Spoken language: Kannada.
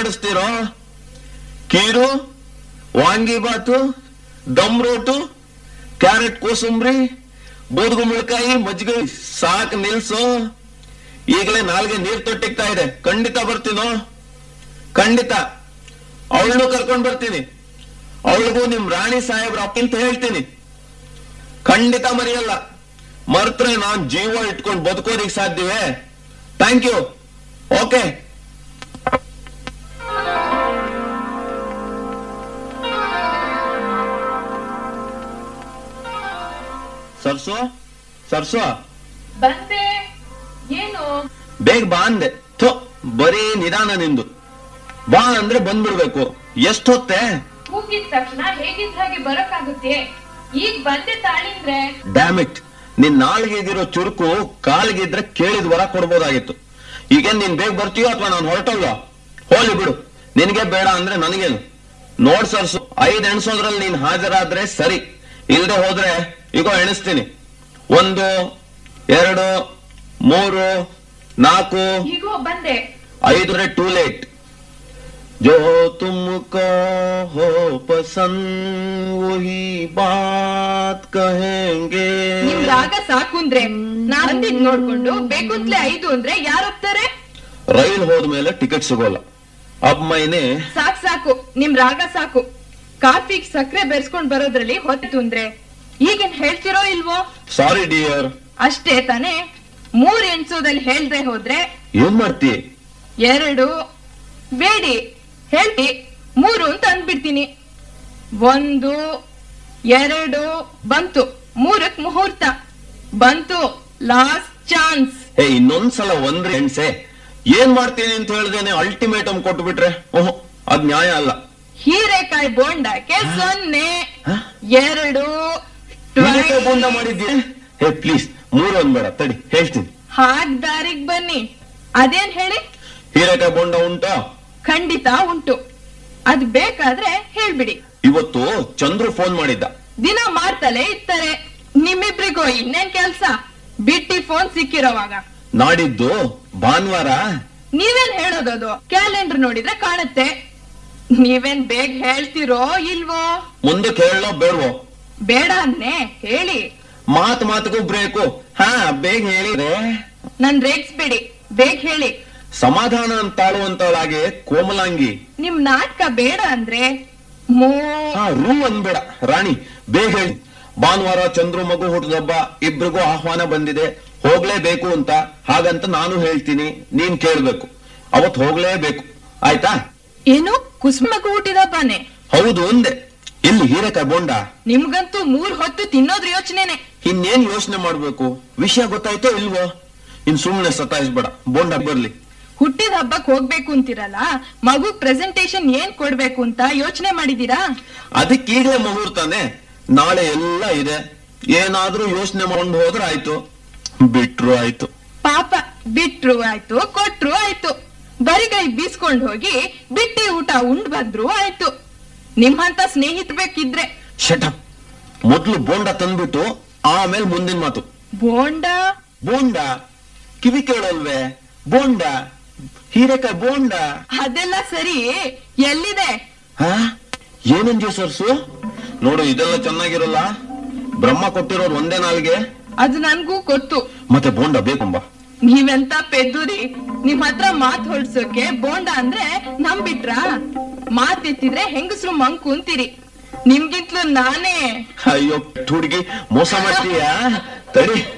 ಮಾಡಿಸ್ತೀರೋ ಕೀರು ವಾಂಗಿಬಾತು ದಮ್ ರೋಟು ಕ್ಯಾರೆಟ್ ಕೋಸಂಬರಿ ಬೂದ್ಗುಂಬಳಕಾಯಿ ಮಜ್ಜಿಗೆ ಸಾಕ್ ನಿಲ್ಸು ಈಗಲೇ ನಾಲ್ಗೆ ನೀರ್ ತೊಟ್ಟಿಗ್ತಾ ಇದೆ ಖಂಡಿತ ಬರ್ತೀನೋ ಖಂಡಿತ ಅವಳನ್ನು ಕರ್ಕೊಂಡ್ ಬರ್ತೀನಿ ಅವಳಿಗೂ ನಿಮ್ ರಾಣಿ ಸಾಹೇಬ್ರ ಅಂತ ಹೇಳ್ತೀನಿ ಖಂಡಿತ ಮರೆಯಲ್ಲ ಮರ್ತ್ರೆ ನಾನ್ ಜೀವ ಇಟ್ಕೊಂಡು ಬದುಕೋದಿಕ್ ಸಾಧ್ಯವೇ ಥ್ಯಾಂಕ್ ಯು ಓಕೆ ಸರ್ಸೋ ಸರ್ಸೋ ಬಂದೆ ಏನು ಬೇಗ ಬಾ ಅಂದೆ ಥೋ ಬರೀ ನಿಧಾನ ನಿಂದು ಬಾ ಅಂದ್ರೆ ಬಂದ್ಬಿಡ್ಬೇಕು ಎಷ್ಟೊತ್ತೆ ಕೂಗಿದ ತಕ್ಷಣ ಹೇಗಿದ್ದ ಹಾಗೆ ಬರಕ್ಕಾಗುತ್ತೆ ಈಗ ಬಂದೆ ತಾಳಿಂದ್ರೆ ಡ್ಯಾಮಿಟ್ ನಿನ್ ನಾಲ್ಗಿದಿರೋ ಚುರುಕು ಕಾಲ್ಗಿದ್ರೆ ಕೇಳಿದ ವರ ಕೊಡ್ಬೋದಾಗಿತ್ತು ಈಗ ನೀನ್ ಬೇಗ ಬರ್ತೀಯೋ ಅಥವಾ ನಾನು ಹೊರಟಲ್ವ ಹೋಲಿ ಬಿಡು ನಿನಗೆ ಬೇಡ ಅಂದ್ರೆ ನನಗೇನು ನೋಡ್ ಸರ್ಸು ಐದ್ ಎಣ್ಸೋದ್ರಲ್ಲಿ ನೀನ್ ಹಾಜರಾದ್ರೆ ಸರಿ ಇಲ್ದೆ ಹೋದ್ರೆ ಈಗ ಎಣಿಸ್ತೀನಿ ಒಂದು ಎರಡು ಮೂರು ನಾಲ್ಕು ಈಗೋ ಬಂದೆ ಐದ್ರೆ ಟೂ ಲೇಟ್ जो तुमको हो पसंद वही बात कहेंगे ನಿಮ್ ರಾಗ ಸಾಕು ಅಂದ್ರೆ ನಾನ್ ಅಂದಿದ್ ನೋಡ್ಕೊಂಡು ಬೇಕುಂತ್ಲೆ ಐದು ಅಂದ್ರೆ ಯಾರು ಹೋಗ್ತಾರೆ ರೈಲ್ ಹೋದ್ಮೇಲೆ ಟಿಕೆಟ್ ಸಿಗೋಲ್ಲ ಅಬ್ ಮೈನೆ ಸಾಕ್ ಸಾಕು ನಿಮ್ ರಾಗ ಸಾಕು ಕಾಫಿಗ್ ಸಕ್ಕರೆ ಬೆರೆಸ್ಕೊಂಡ್ ಬರೋದ್ರಲ್ಲಿ ಹೊತ್ತು ಅಂದ್ರೆ ಈಗೇನ್ ಹೇಳ್ತಿರೋ ಇಲ್ವೋ ಸಾರಿ ಡಿಯರ್ ಅಷ್ಟೇ ತಾನೇ ಮೂರ್ ಎಣ್ಸೋದಲ್ಲಿ ಹೇಳ್ದೆ ಹೋದ್ರೆ ಏನ್ ಮಾಡ್ತಿ ಎರಡು ಬೇಡಿ ಹೇಳಿ ಮೂರು ಅಂತ ಅಂದ್ಬಿಡ್ತೀನಿ ಒಂದು ಎರಡು ಬಂತು ಮೂರಕ್ ಮುಹೂರ್ತ ಬಂತು ಲಾಸ್ಟ್ ಚಾನ್ಸ್ ಹೇ ಇನ್ನೊಂದ್ಸಲ ಒಂದ್ರೆ ಹೆಣ್ಸೆ ಏನ್ ಮಾಡ್ತೀನಿ ಅಂತ ಹೇಳ್ದೇನೆ ಅಲ್ಟಿಮೇಟಮ್ ಕೊಟ್ಬಿಟ್ರೆ ಓಹೋ ಅದ್ ನ್ಯಾಯ ಅಲ್ಲ ಹೀರೆಕಾಯಿ ಬೋಂಡಕ್ಕೆ ಸೊನ್ನೆ ಹ? ಎರಡು ಹೀರೆಕಾಯಿ ಬೋಂಡ ಮಾಡಿದ್ದೀರಿ ಹೇ ಪ್ಲೀಸ್ ಮೂರು ಒಂದ್ಬೇಡ ತಡಿ ಹೇಳ್ತೀನಿ ಹಾಗ್ ದಾರಿಗ್ ಬನ್ನಿ ಅದೇನ್ ಹೇಳಿ ಹೀರೆಕಾಯಿ ಬೋಂಡ ಉಂಟಾ ಖಂಡಿತ ಉಂಟು ಅದ್ ಬೇಕಾದ್ರೆ ಹೇಳ್ಬಿಡಿ ಇವತ್ತು ಚಂದ್ರು ಫೋನ್ ಮಾಡಿದ್ದ ದಿನ ಮಾಡ್ತಲೇ ಇರ್ತಾರೆ ನಿಮ್ಮಿಬ್ರಿಗೂ ಇನ್ನೇನ್ ಕೆಲ್ಸ ಬಿಟ್ಟಿ ಫೋನ್ ಸಿಕ್ಕಿರೋವಾಗ ನಾಡಿದ್ದು ಭಾನುವಾರ ನೀವೇನ್ ಹೇಳೋದದು ಕ್ಯಾಲೆಂಡರ್ ನೋಡಿದ್ರೆ ಕಾಣುತ್ತೆ ನೀವೇನ್ ಬೇಗ ಹೇಳ್ತಿರೋ ಇಲ್ವೋ ಮುಂದಕ್ಕೆ ಹೇಳೋ ಬೇಡವೋ ಬೇಡ ಅನ್ನೇ ಹೇಳಿ ಮಾತ್ ಮಾತಿಗೂ ಬ್ರೇಕು ಹಾ ಬೇಗ ಹೇಳಿದ್ರೆ ನನ್ ರೇಗ್ಸ್ಬೇಡಿ ಬೇಗ ಹೇಳಿ ಸಮಾಧಾನ ಅಂತ ತಾಳುವಂತವಳಾಗೆ ಕೋಮಲಾಂಗಿ ನಿಮ್ ನಾಟಕ ಬೇಡ ಅಂದ್ರೆ ಮೋ ಹಾ ರೂ ಅನ್ಬೇಡ ರಾಣಿ ಬೇಗ ಹೇಳಿ ಭಾನುವಾರ ಚಂದ್ರು ಮಗು ಹುಟ್ಟದಬ್ಬ ಇಬ್ರಿಗೂ ಆಹ್ವಾನ ಬಂದಿದೆ ಹೋಗ್ಲೇಬೇಕು ಅಂತ ಹಾಗಂತ ನಾನು ಹೇಳ್ತೀನಿ ನೀನ್ ಕೇಳ್ಬೇಕು ಅವತ್ ಹೋಗ್ಲೇಬೇಕು ಆಯ್ತಾ ಏನು ಕುಸುಮಗೂ ಹುಟ್ಟಿದಬ್ಬಾನೆ ಹೌದು ಅಂದೆ ಇಲ್ಲಿ ಹೀರೆಕಾಯಿ ಬೋಂಡ ನಿಮ್ಗಂತೂ ಮೂರ್ ಹೊತ್ತು ತಿನ್ನೋದ್ರ ಯೋಚನೆನೆ ಇನ್ನೇನ್ ಯೋಚನೆ ಮಾಡ್ಬೇಕು ವಿಷಯ ಗೊತ್ತಾಯ್ತೋ ಇಲ್ವೋ ಇನ್ ಸುಮ್ನೆ ಸತಾಯಿಸ್ಬೇಡ ಬೋಂಡ ಬರ್ಲಿ ಹುಟ್ಟಿದ ಹಬ್ಬಕ್ ಹೋಗ್ಬೇಕು ಅಂತಿರಲ್ಲ ಮಗು ಪ್ರೆಸೆಂಟೇಶನ್ ಏನ್ ಕೊಡ್ಬೇಕು ಅಂತ ಯೋಚನೆ ಮಾಡಿದೀರಾ ಅದಕ್ಕೀಗಲೇ ಮುಹೂರ್ತಾನೆ ನಾಳೆ ಎಲ್ಲ ಇದೆ ಏನಾದ್ರೂ ಯೋಚನೆ ಮಾಡ್ಕೊಂಡು ಹೋದ್ರೆ ಆಯ್ತು ಬಿಟ್ರು ಆಯ್ತು ಪಾಪ ಬಿಟ್ರು ಆಯ್ತು ಕೊಟ್ರು ಆಯ್ತು ಬರಿಗೈ ಬೀಸ್ಕೊಂಡ್ ಹೋಗಿ ಬಿಟ್ಟಿ ಊಟ ಉಂಡ್ ಬಂದ್ರು ಆಯ್ತು ನಿಮ್ಮಂತ ಸ್ನೇಹಿತ ಬೇಕಿದ್ರೆ ಶಟಪ್ ಮೊದ್ಲು ಬೋಂಡ ತಂದ್ಬಿಟ್ಟು ಆಮೇಲೆ ಮುಂದಿನ ಮಾತು ಬೋಂಡ ಬೋಂಡ ಕಿವಿ ಕೇಳಲ್ವೇ ಬೋಂಡ ಹೀರೆಕಾಯಿ ಬೋಂಡ ಅದೆಲ್ಲ ಸರಿ ಎಲ್ಲಿದೆ ಹಾ ಏನಂದ್ಯೋ ಸರ್ಸು ನೋಡು ಇದೆಲ್ಲ ಚೆನ್ನಾಗಿರಲ್ಲ ಬ್ರಹ್ಮ ಕೊಟ್ಟಿರೋದು ಒಂದೇ ನಾಲ್ಗೆ ಅದು ನನ್ಗೂ ಗೊತ್ತು ಮತ್ತೆ ಬೋಂಡ ಬೇಕಂಬ ನೀವೆಂತ ಪೆದ್ದುರಿ ನಿಮ್ ಹತ್ರ ಮಾತ್ ಹೊಡ್ಸೋಕೆ ಬೋಂಡ ಅಂದ್ರೆ ನಂಬಿಟ್ರಾ ಮಾತ್ ಎತ್ತಿದ್ರೆ ಹೆಂಗಸ್ರು ಮಂಕು ಅಂತೀರಿ ನಿಮ್ಗಿಂತ್ಲು ನಾನೇ ಅಯ್ಯೋ ಹುಡುಗಿ ಮೋಸ ಮಾಡ್ತೀಯಾ ತಡಿ